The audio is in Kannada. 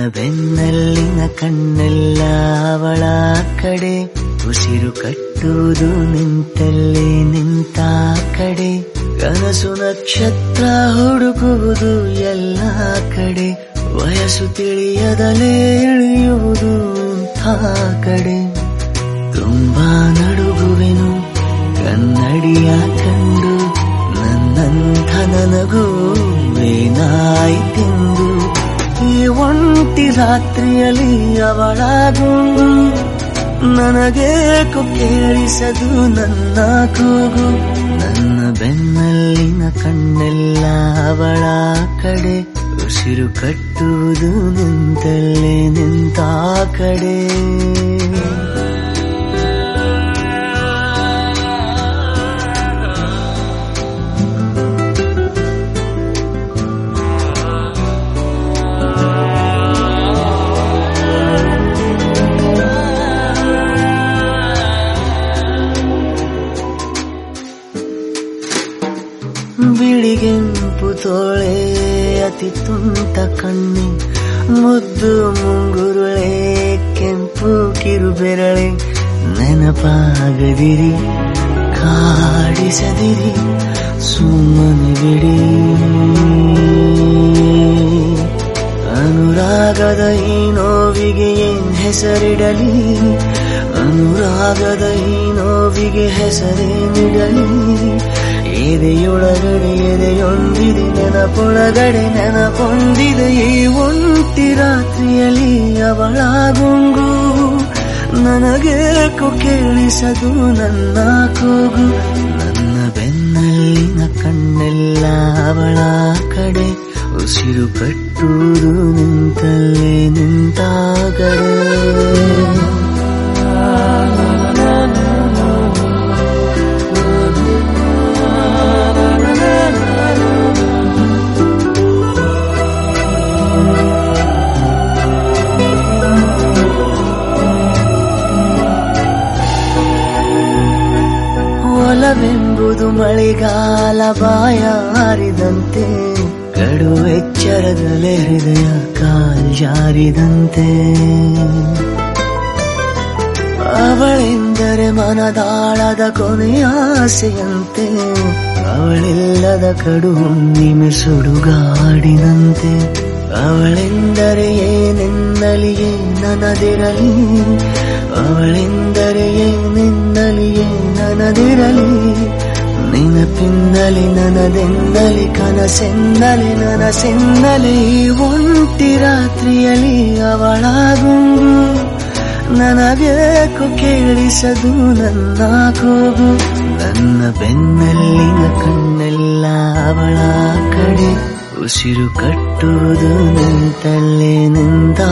ಬೆನ್ನಲ್ಲಿನ ಕಣ್ಣೆಲ್ಲ ಅವಳ ಕಡೆ ಉಸಿರು ಕಟ್ಟುವುದು ನಿಂತಲ್ಲೇ ನಿಂತ ಕಡೆ ಕನಸು ನಕ್ಷತ್ರ ಹುಡುಕುವುದು ಎಲ್ಲ ಕಡೆ ವಯಸ್ಸು ತಿಳಿಯದಲೇ ಇಳಿಯುವುದು ಇಂಥ ಕಡೆ ತುಂಬಾ ನಡುಗುವೆನು ಕನ್ನಡಿಯ ಕಂಡು ನನ್ನಂಥ ನನಗೂ ಏನಾಯ್ತೆಂದು ಈ ಒಂಟಿ ರಾತ್ರಿಯಲ್ಲಿ ಅವಳ ಗುಂಗು ನನಗೇಕು ಕೇಳಿಸದು ನನ್ನ ಕೂಗು ನನ್ನ ಬೆನ್ನಲ್ಲಿನ ಕಣ್ಣೆಲ್ಲ ಅವಳ ಕಡೆ ಉಸಿರು ಕಟ್ಟುವುದು ನಿಂತಲ್ಲೇ ನಿಂತ ಕಡೆ ಬಿಳಿಗೆಂಪು ತೋಳೆ ಅತಿ ತುಂಟ ಕಣ್ಣು ಮುದ್ದು ಮುಂಗುರುಳೆ ಕೆಂಪು ಕಿರುಬೆರಳೆ ನೆನಪಾಗದಿರಿ ಕಾಡಿಸದಿರಿ ಸುಮ್ಮನೆ ಬಿಡಿ ಅನುರಾಗದ ಈ ನೋವಿಗೆ ಏನ್ ಹೆಸರಿಡಲಿ ಅನುರಾಗದ ಈ ನೋವಿಗೆ ಹೆಸರೇನಿಡಲಿ ಎದೆಯೊಳಗಡೆ ಎದೆಯೊಂದಿದೆ ನೆನಪೊಳಗಡೆ ನೆನಪೊಂದಿದೆ ಈ ಒಂಟಿ ರಾತ್ರಿಯಲ್ಲಿ ಅವಳ ಗುಂಗು ನನಗೇಕು ಕೇಳಿಸದು ನನ್ನ ಕೂಗು ನನ್ನ ಬೆನ್ನಲ್ಲಿನ ಕಣ್ಣೆಲ್ಲ ಅವಳ ಕಡೆ ಉಸಿರು ಕಟ್ಟುವುದು ನಿಂತಲ್ಲೇ ನಿಂತ ಕಡೆ ಒಲವೆಂಬುದು ಮಳೆಗಾಲ ಬಾಯ ಹಾರಿದಂತೆ ಕಡು ಎಚ್ಚರದಲ್ಲೇ ಹೃದಯ ಕಾಲ್ಜಾರಿದಂತೆ ಅವಳೆಂದರೆ ಮನದಾಳದ ಕೊನೆಯ ಆಸೆಯಂತೆ ಅವಳಿಲ್ಲದ ಕಡು ಹುಣ್ಣಿಮೆ ಸುಡುಗಾಡಿನಂತೆ ಅವಳೆಂದರೆ ಏನೆನ್ನಲಿಯೇ ನನದಿರಲಿ ಅವಳೆಂದರೆ ಏನೆನ್ನಲಿಯೇ ನನದಿರಲಿ ನೆನಪಿಂದಲಿ ನನದೆಂದಲಿ ಕನಸೆಂದಲಿ ನನಸೆಂದಲಿ ಈ ಒಂಟಿ ರಾತ್ರಿಯಲ್ಲಿ ಅವಳ ಗುಂಗು ನನಗೇಕು ಕೇಳಿಸದು ನನ್ನ ಕೂಗು ನನ್ನ ಬೆನ್ನಲ್ಲಿನ ಕಣ್ಣೆಲ್ಲ ಅವಳ ಕಡೆ ಉಸಿರು ಕಟ್ಟುವುದು ನಿಂತಲ್ಲೇ ನಿಂತ